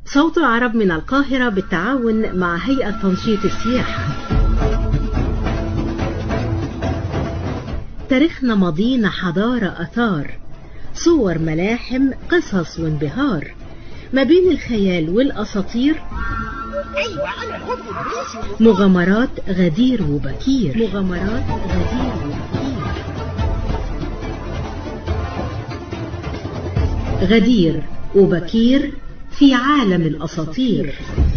صوت العرب من القاهرة بالتعاون مع هيئة تنشيط السياحة تاريخنا ماضينا حضارة أثار صور ملاحم قصص وانبهار ما بين الخيال والأساطير مغامرات غدير وبكير مغامرات غدير وبكير غدير وبكير في عالم الأساطير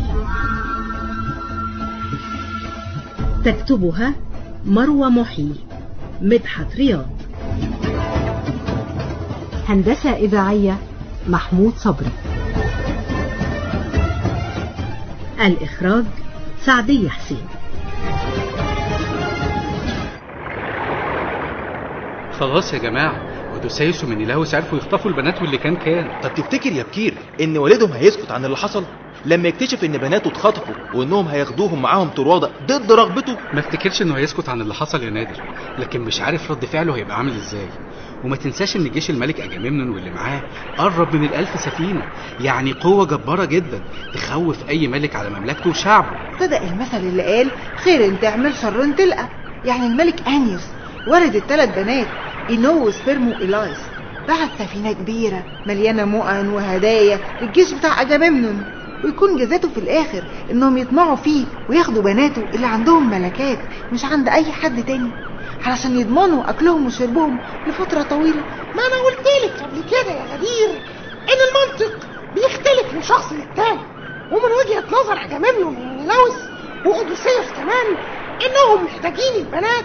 تكتبها مروى محي مدحت رياض هندسة إذاعية محمود صبري الإخراج سعدية حسين خلاص يا جماعة اودوسيوس ومنيلاوس عرفوا يخطفوا البنات واللي كان كان طب تفتكر يا بكير ان والدهم هيسكت عن اللي حصل لما يكتشف ان بناته اتخطفوا وانهم هياخدوهم معاهم طروادة ضد رغبته ما افتكرش انه هيسكت عن اللي حصل يا نادر لكن مش عارف رد فعله هيبقى عامل ازاي وما تنساش ان جيش الملك اجامemnon واللي معاه قرب من الالف سفينة يعني قوة جبارة جدا تخوف اي ملك على مملكته وشعبه صدق المثل اللي قال خير تعمل شر تلقى يعني الملك انيوس ولد الثلاث بنات اينو وسبيرمو ايلايس بعت سفينة كبيرة مليانة مؤن وهدايا للجيش بتاع اجامemnon ويكون جزاته في الاخر انهم يطمعوا فيه وياخدوا بناته اللي عندهم ملكات مش عند اي حد تاني علشان يضمنوا اكلهم وشربهم لفترة طويلة ما انا قلت لك قبل كده يا غدير ان المنطق بيختلف من شخص للتاني ومن وجهة نظر اجامemnon ومنيلاوس واوديسيوس كمان انهم محتاجين البنات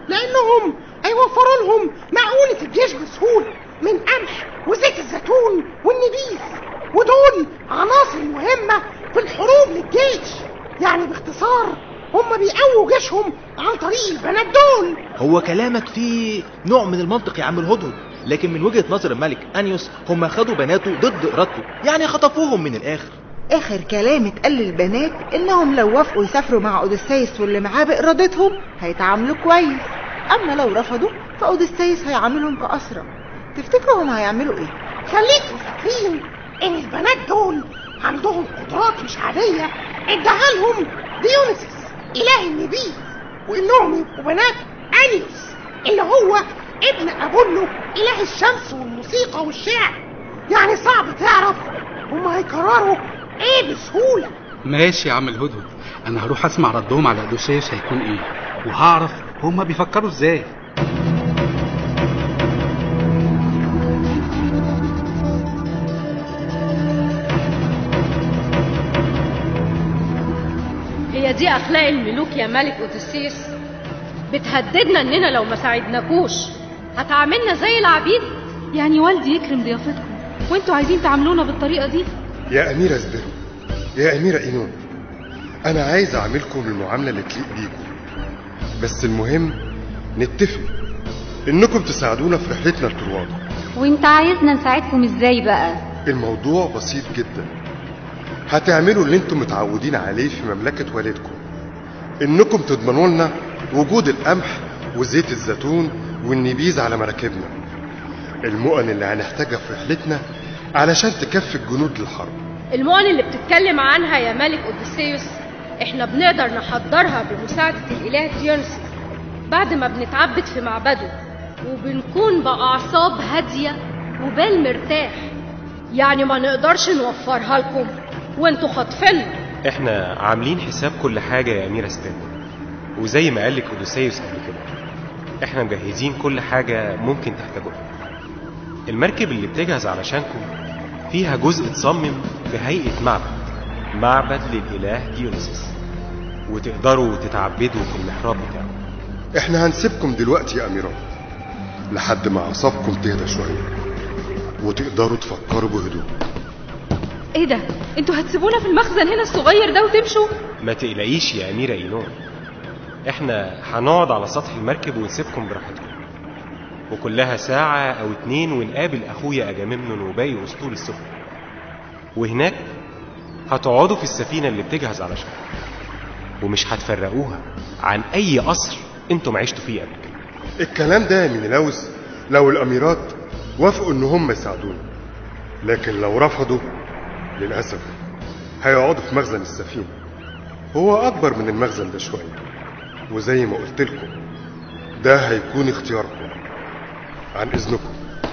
لانهم هيوفروا لهم معونة الجيش بسهولة من قمح وزيت الزيتون والنبيذ ودول عناصر مهمة في الحروب للجيش يعني باختصار هم بيقووا جيشهم عن طريق البنات دول هو كلامك فيه نوع من المنطق يا عم الهدهد لكن من وجهة نظر الملك انيوس هم خدوا بناته ضد ارادته يعني خطفوهم من الاخر اخر كلام اتقال للبنات انهم لو وافقوا يسافروا مع اوديسيس واللي معاه بارادتهم هيتعاملوا كويس اما لو رفضوا فاوديسيس هيعاملهم كاسرى تفتكروا هم هيعملوا ايه خليكم فاكرين ان البنات دول عندهم قدرات مش عادية اداها لهم ديونيسيس اله النبيذ وانهم يبقوا بنات انيوس اللي هو ابن ابولو اله الشمس والموسيقى والشعر يعني صعب تعرف هم هيقرروا ايه بسهولة ماشي يا عم الهدهد انا هروح اسمع ردهم على اودوسيوس هيكون ايه وهعرف هما بيفكروا ازاي هي دي اخلاق الملوك يا ملك اوديسيس بتهددنا اننا لو ما ساعدناكوش هتعاملنا زي العبيد يعني والدي يكرم ضيافتكم وانتوا عايزين تعاملونا بالطريقه دي يا أميرة اسبروا يا أميرة إينون أنا عايز أعملكم المعاملة اللي تليق بيكم بس المهم نتفق إنكم تساعدونا في رحلتنا لطروادة وانت عايزنا نساعدكم ازاي بقى الموضوع بسيط جدا هتعملوا اللي انتم متعودين عليه في مملكة والدكم انكم تضمنوا لنا وجود القمح وزيت الزيتون والنبيذ على مراكبنا المؤن اللي هنحتاجها في رحلتنا علشان تكفي الجنود للحرب المؤن اللي بتتكلم عنها يا ملك اوديسيوس احنا بنقدر نحضرها بمساعدة الاله ديونيسيس بعد ما بنتعبد في معبده وبنكون بأعصاب هادية وبال مرتاح يعني ما نقدرش نوفرها لكم وانتوا خاطفيننا احنا عاملين حساب كل حاجة يا أميرة ستيلا وزي ما قالك أوديسيوس قبل كده احنا مجهزين كل حاجة ممكن تحتاجوها المركب اللي بتجهز علشانكم فيها جزء اتصمم في هيئة معبد معبد للإله ديونيسيس وتقدروا تتعبدوا في المحراب بتاعه احنا هنسيبكم دلوقتي يا أميرات لحد ما أعصابكم تهدى شوية وتقدروا تفكروا بهدوء ايه ده انتوا هتسيبونا في المخزن هنا الصغير ده وتمشوا ما تقلقيش يا أميرة إينون احنا هنقعد على سطح المركب ونسيبكم براحتكم وكلها ساعة أو اتنين ونقابل أخويا أجامemnon وباقي أسطول السفن وهناك هتقعدوا في السفينة اللي بتجهز علشان ومش هتفرقوها عن أي قصر انتم عشتوا فيه قبل كده الكلام ده يا مينلاوس لو الأميرات وافقوا إن هم يساعدونا لكن لو رفضوا للأسف هيقعدوا في مخزن السفينة هو أكبر من المخزن ده شوية وزي ما قلت لكم ده هيكون اختياركم عن إذنكم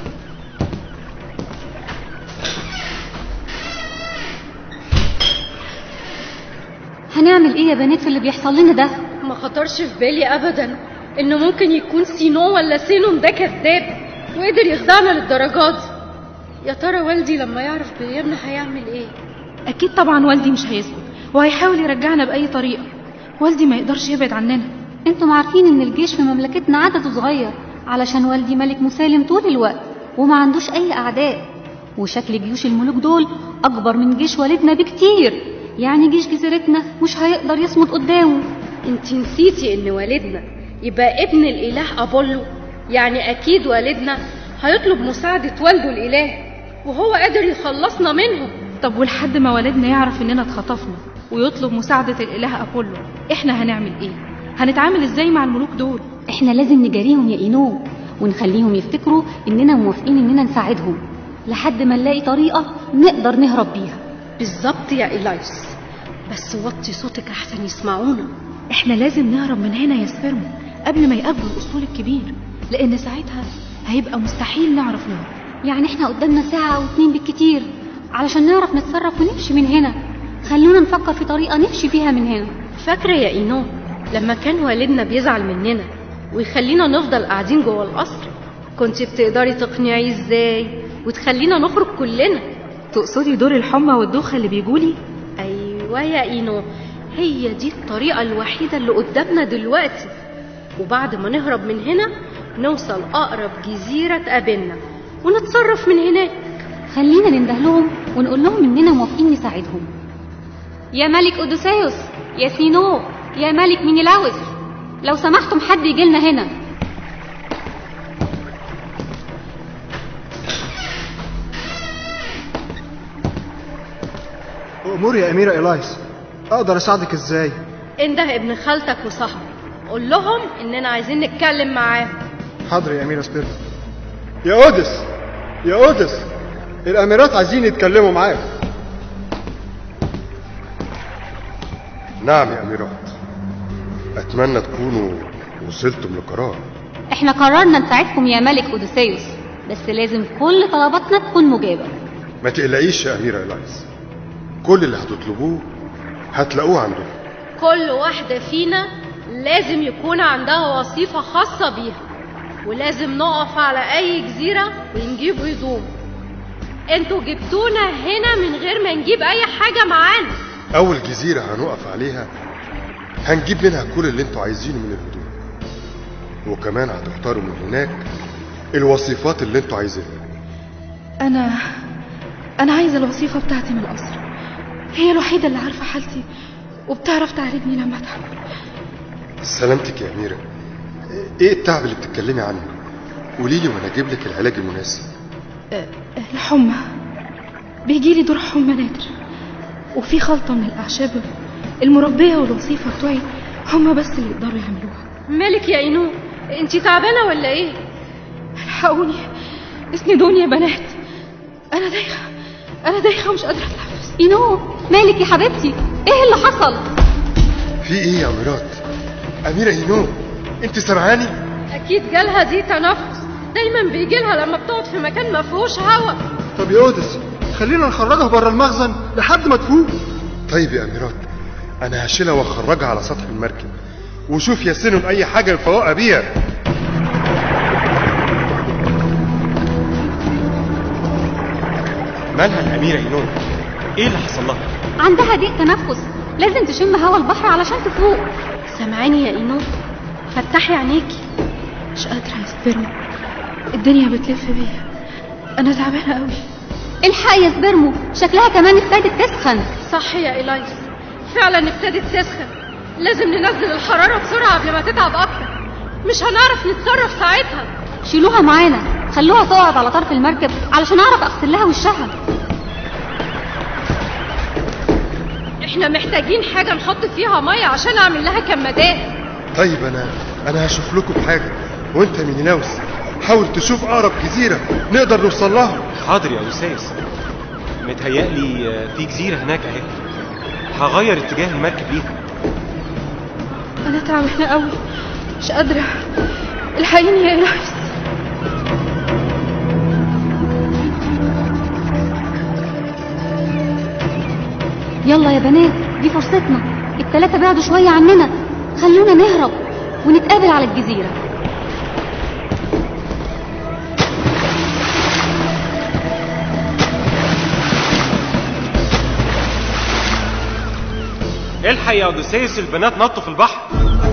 هنعمل ايه يا بنات في اللي بيحصل لنا ده ما خطرش في بالي ابدا انه ممكن يكون سينو ولا سينون ده كذاب وقدر يخدعنا للدرجات دي يا ترى والدي لما يعرف بيرنا هيعمل ايه اكيد طبعا والدي مش هيسكت وهيحاول يرجعنا باي طريقه والدي ما يقدرش يبعد عننا انتم عارفين ان الجيش في مملكتنا عدده صغير علشان والدي ملك مسالم طول الوقت وما عندوش اي اعداء وشكل جيوش الملوك دول اكبر من جيش والدنا بكتير يعني جيش جزيرتنا مش هيقدر يصمد قدامه انت نسيتي ان والدنا يبقى ابن الاله ابولو يعني اكيد والدنا هيطلب مساعدة والده الاله وهو قادر يخلصنا منهم طب ولحد ما والدنا يعرف اننا اتخطفنا ويطلب مساعدة الاله ابولو احنا هنعمل ايه هنتعامل ازاي مع الملوك دول احنا لازم نجاريهم يا اينو ونخليهم يفتكروا اننا موافقين اننا نساعدهم لحد ما نلاقي طريقة نقدر نهرب بيها بالظبط يا إلايس بس وطي صوتك أحسن يسمعونا احنا لازم نهرب من هنا يا سبرمو قبل ما يقابلوا الاسطول الكبير لان ساعتها هيبقى مستحيل نعرف نهرب يعني احنا قدامنا ساعة او اتنين بالكتير علشان نعرف نتصرف ونمشي من هنا خلونا نفكر في طريقة نمشي بيها من هنا فاكرة يا إينو لما كان والدنا بيزعل مننا ويخلينا نفضل قاعدين جوه القصر كنت بتقدري تقنعيه ازاي وتخلينا نخرج كلنا تقصدي دور الحمى والدوخة اللي بيجولي ايوه يا اينو هي دي الطريقة الوحيدة اللي قدامنا دلوقتي وبعد ما نهرب من هنا نوصل أقرب جزيرة تقابلنا ونتصرف من هناك خلينا ننده لهم ونقول لهم اننا موافقين نساعدهم يا ملك اودوسيوس يا سينو يا ملك مينيلاوس لو سمحتم حد يجي لنا هنا أمور يا أميرة إلايس أقدر أساعدك إزاي؟ انده ابن خالتك وصاحبه قول لهم اننا عايزين نتكلم معاه حاضر يا أميرة سبيرت يا أودس يا أودس الأميرات عايزين يتكلموا معاك نعم يا أميرات أتمنى تكونوا وصلتم لقرار احنا قررنا نساعدكم يا ملك اودوسيوس بس لازم كل طلباتنا تكون مجابة ما تقلقيش يا أميرة إلايس كل اللي هتطلبوه هتلاقوه عندكم كل واحدة فينا لازم يكون عندها وظيفة خاصة بيها ولازم نقف على أي جزيرة ونجيب هدوم انتوا جبتونا هنا من غير ما نجيب أي حاجة معانا أول جزيرة هنقف عليها هنجيب منها كل اللي انتوا عايزينه من الهدوم وكمان هتختاروا من هناك الوصيفات اللي انتوا عايزينها انا انا عايزه الوظيفه بتاعتي من القصر هي الوحيده اللي عارفه حالتي وبتعرف تعالجني لما اتعب سلامتك يا أميرة ايه التعب اللي بتتكلمي عنه قولي لي وانا اجيب لك العلاج المناسب الحمى بيجيلي دور حمى نادر وفي خلطه من الاعشاب المربيه والوظيفه بتوعي هما بس اللي يقدروا يعملوها مالك يا اينو انتي تعبانة ولا ايه الحقوني اسندوني يا بنات انا دايخه انا دايخه ومش قادره اتنفس اينو مالك يا حبيبتي ايه اللي حصل في ايه يا أميرات أميرة اينو انت سامعاني اكيد جالها دي تنفس دايما بيجيلها لما بتقعد في مكان ما فيهوش هوا طب يا أودس خلينا نخرجها بره المخزن لحد ما تفوق طيب يا أميرات أنا هشيلها وأخرجها على سطح المركب وشوف يا سنن أي حاجة يفوقها بيها مالها الأميرة إينون إيه اللي حصل لها عندها ضيق تنفس لازم تشم هوا البحر علشان تفوق سامعاني يا اينو فتحي عينيكي مش قادره يا سبرمو الدنيا بتلف بيا انا تعبانه قوي الحق يا سبرمو شكلها كمان ابتدت تسخن صح يا إلايس فعلا ابتدت تسخن لازم ننزل الحرارة بسرعة قبل ما تتعب أكتر مش هنعرف نتصرف ساعتها شيلوها معانا خلوها تقعد على طرف المركب علشان اعرف اغسل لها وشها احنا محتاجين حاجة نحط فيها مية عشان أعمل لها كمادات طيب أنا أنا هشوف لكم حاجة وأنت يا مينيلاوس حاول تشوف أقرب جزيرة نقدر نوصل لها حاضر يا أوديسيوس متهيألي آه، في جزيرة هناك اهي هغير اتجاه المركب ليها انا تعبانه قوي مش قادره الحقيني يا إلهيس يلا يا بنات دي فرصتنا التلاتة بعدوا شوية عننا خلونا نهرب ونتقابل على الجزيرة الحق يا اوديسيوس البنات نطوا في البحر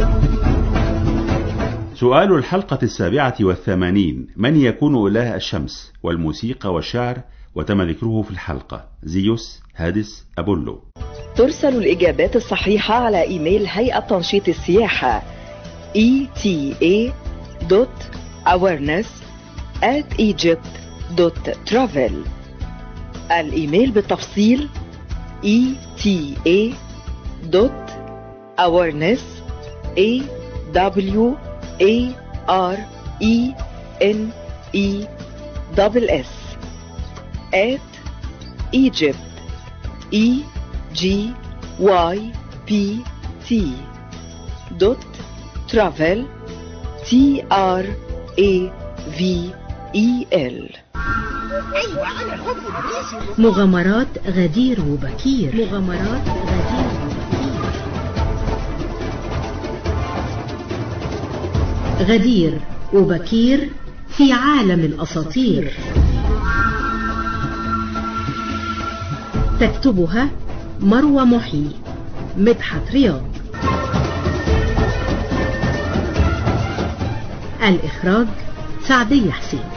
سؤال الحلقة السابعة والثمانين من يكون إله الشمس والموسيقى والشعر وتم ذكره في الحلقة زيوس هادس أبولو ترسل الإجابات الصحيحة على إيميل هيئة تنشيط السياحة eta.awareness at egypt.travel الإيميل بالتفصيل eta.awareness a w a r e n e double s at Egypt E G Y P T dot travel T R A V E L مغامرات غدير وبكير مغامرات غدير وبكير غدير وبكير في عالم الأساطير تكتبها مروى محي مدحت رياض الإخراج سعدية حسين